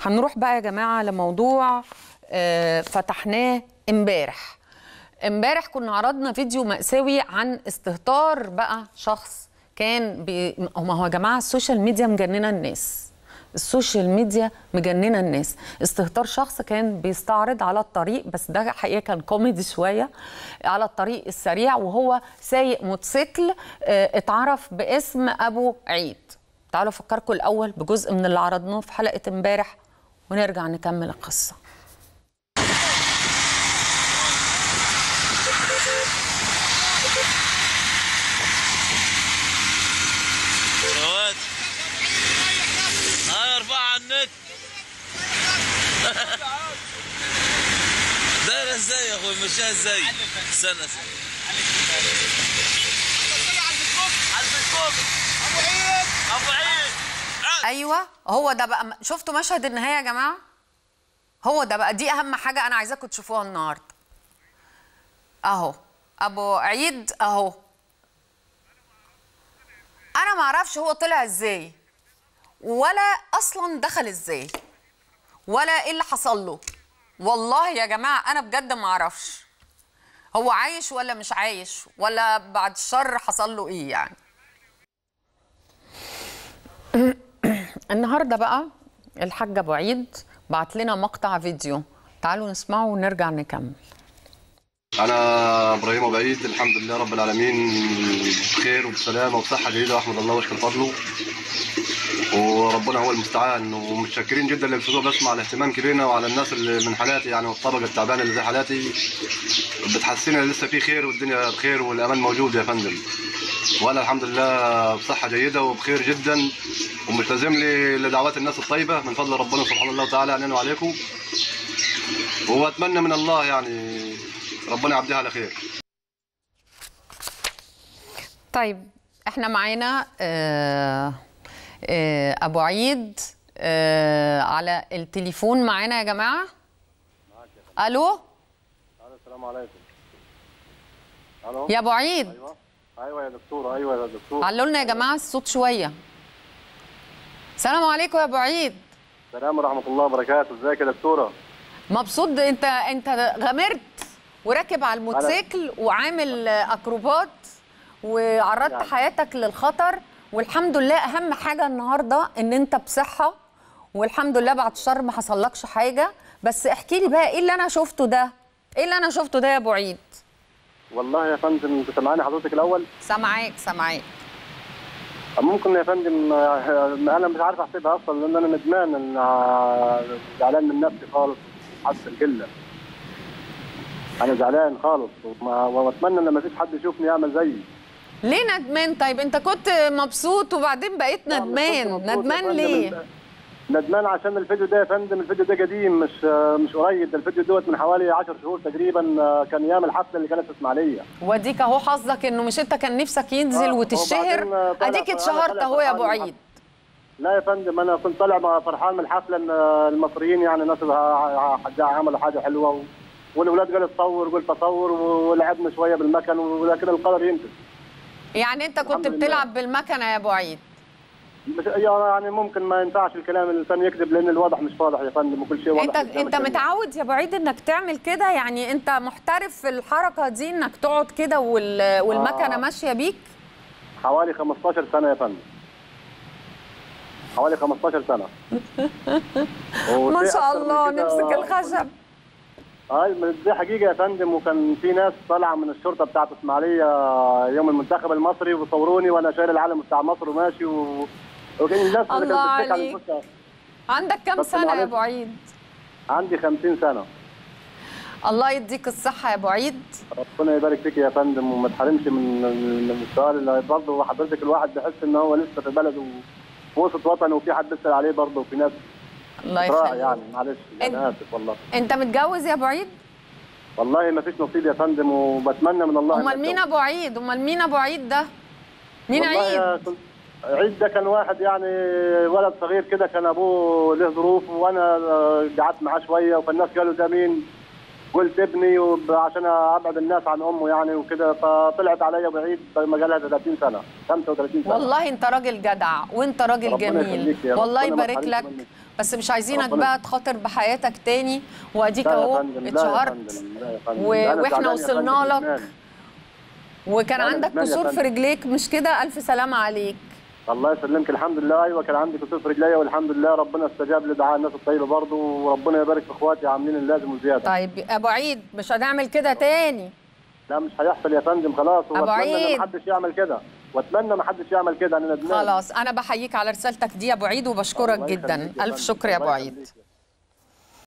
هنروح بقى يا جماعه لموضوع آه، فتحناه امبارح امبارح كنا عرضنا فيديو مأساوي عن استهتار بقى شخص كان بي... ما هو يا جماعه السوشيال ميديا مجننه الناس السوشيال ميديا مجننه الناس استهتار شخص كان بيستعرض على الطريق بس ده حقيقه كان كوميدي شويه على الطريق السريع وهو سايق موتوسيكل آه، اتعرف باسم ابو عيد تعالوا افكركم الاول بجزء من اللي عرضناه في حلقه امبارح ونرجع نكمل القصه رواد هاي ارفعها على النت دايرة ازاي يا اخوي مشيها ازاي استنى استنى على الفيسبوك ابو عيد ابو عيد ايوه هو ده بقى شفتوا مشهد النهايه يا جماعه هو ده بقى دي اهم حاجه انا عايزاكم تشوفوها النهارده اهو ابو عيد اهو انا ما اعرفش هو طلع ازاي ولا اصلا دخل ازاي ولا ايه اللي حصل له والله يا جماعه انا بجد ما اعرفش هو عايش ولا مش عايش ولا بعد الشر حصل له ايه يعني النهارده بقى الحاج ابو عيد بعت لنا مقطع فيديو تعالوا نسمعه ونرجع نكمل انا ابراهيم ابو عيد الحمد لله رب العالمين بخير وبسلامه وبصحه جيده واحمد الله واشكر فضله وربنا هو المستعان ومتشكرين جدا للفضول بسمع الاهتمام كبيرنا وعلى الناس اللي من حالاتي يعني والطبقه التعبانه اللي زي حالاتي بتحسسنا لسه في خير والدنيا بخير والامان موجود يا فندم وانا الحمد لله بصحه جيده وبخير جدا وملتزم لي لدعوات الناس الطيبه من فضل ربنا سبحانه الله وتعالى علينا وعليكم واتمنى من الله يعني ربنا يعديها على خير طيب احنا معانا آه آه ابو عيد آه على التليفون معانا يا جماعه الو السلام عليكم الو يا ابو عيد ايوه ايوه يا دكتوره ايوه يا دكتور علوا لنا يا جماعه الصوت شويه السلام عليكم يا ابو عيد السلام ورحمه الله وبركاته ازيك يا دكتوره مبسوط انت انت غامرت وراكب على الموتوسيكل وعامل اكروبات وعرضت يعني. حياتك للخطر والحمد لله اهم حاجه النهارده ان انت بصحه والحمد لله بعد الشر ما حصلكش حاجه بس احكي لي بقى ايه اللي انا شفته ده ايه اللي انا شفته ده يا ابو عيد والله يا فندم انت سامعاني حضرتك الاول سامعاك سامعاك ممكن يا فندم آه، انا مش عارف احسبها اصلا لان انا ندمان ان آه، زعلان من نفسي خالص حاسس القله انا زعلان خالص وما- واتمنى ان ما فيش حد يشوفني يعمل زيي ليه ندمان طيب انت كنت مبسوط وبعدين بقيت لا، مش ندمان كنت مبسوط يا ندمان فندم. ليه ندمان عشان الفيديو ده يا فندم الفيديو ده قديم مش مش قريب ده الفيديو دوت من حوالي 10 شهور تقريبا آه، كان ايام الحفله اللي كانت في اسماعيليه واديك اهو حظك انه مش انت كان نفسك ينزل آه، وتشهر وبعدين طلع- اديك طلع- اتشهرت طلع اهو يا ابو فرحان عيد لا يا فندم انا كنت طالع مع- فرحان من الحفله ان المصريين يعني ناس ع- ع- عملوا حاجه حلوه و... والاولاد قالوا تصور قلت اصور ولعبنا شويه بالمكن ولكن القدر ينتهي يعني انت كنت الحمد لله. بتلعب بالمكنه يا ابو عيد مش يعني ممكن ما ينفعش الكلام الانسان يكذب لان الواضح مش واضح يا فندم وكل شيء واضح انت قدام انت الجميع. متعود يا ابو عيد انك تعمل كده يعني انت محترف في الحركه دي انك تقعد كده وال... والمكنه آه. ماشيه بيك حوالي 15 سنه يا فندم حوالي 15 سنه ما وفي شاء أكتر من الله كده- نمسك الخشب هاي دي حقيقه يا فندم وكان في ناس طالعه من الشرطه بتاعت اسماعيليه يوم المنتخب المصري وصوروني وانا شايل العلم بتاع مصر وماشي و... وكان الناس اللي الله كانت بتضحك على عليك. الفرصة. عندك كام بس سنه يا معلش. ابو عيد عندي 50 سنه الله يديك الصحه يا ابو عيد ربنا يبارك فيك يا فندم وما تحرمش من من السؤال اللي برضه حضرتك الواحد بيحس ان هو لسه في بلده وفي وسط وطنه وفي حد بيسال عليه برضه وفي ناس الله راعي يخليك يعني معلش انت- انا اسف والله انت متجوز يا ابو عيد والله ما فيش نصيب يا فندم وبتمنى من الله إن امال مين أتجوز. ابو عيد امال مين ابو عيد ده مين والله عيد يا كنت- عيد ده كان واحد يعني ولد صغير كده كان ابوه له ظروف وانا آه، قعدت معاه شويه فالناس قالوا ده مين قلت ابني وب- عشان ابعد الناس عن امه يعني وكده فطلعت عليا بعيد ما جالها 30 سنه 35 سنه والله انت راجل جدع وانت راجل ربنا جميل يخليك يا رب. والله ربنا ما يبارك يحرمش لك منك. بس مش عايزينك ربنا- بقى تخاطر بحياتك تاني واديك لا يا اهو فندم، لا يا اتشهرت فندم، لا يا فندم. و- أنا واحنا زعلان يا وصلنا فندم لك. بالإيمان. وكان أنا عندك ندمان يا كسور في فندم. رجليك مش كده الف سلامه عليك الله يسلمك الحمد لله ايوه كان عندي كسور في رجليا والحمد لله ربنا استجاب لدعاء الناس الطيبه برضه وربنا يبارك في اخواتي عاملين اللازم وزياده طيب ابو عيد مش هنعمل كده تاني لا مش هيحصل يا فندم خلاص أبو واتمنى عيد. ان ما حدش يعمل كده واتمنى ما حدش يعمل كده انا ندمان خلاص انا بحييك على رسالتك دي يا ابو عيد وبشكرك الله جدا يخليك يا الف فندم. شكر يا ابو الله عيد يخليك.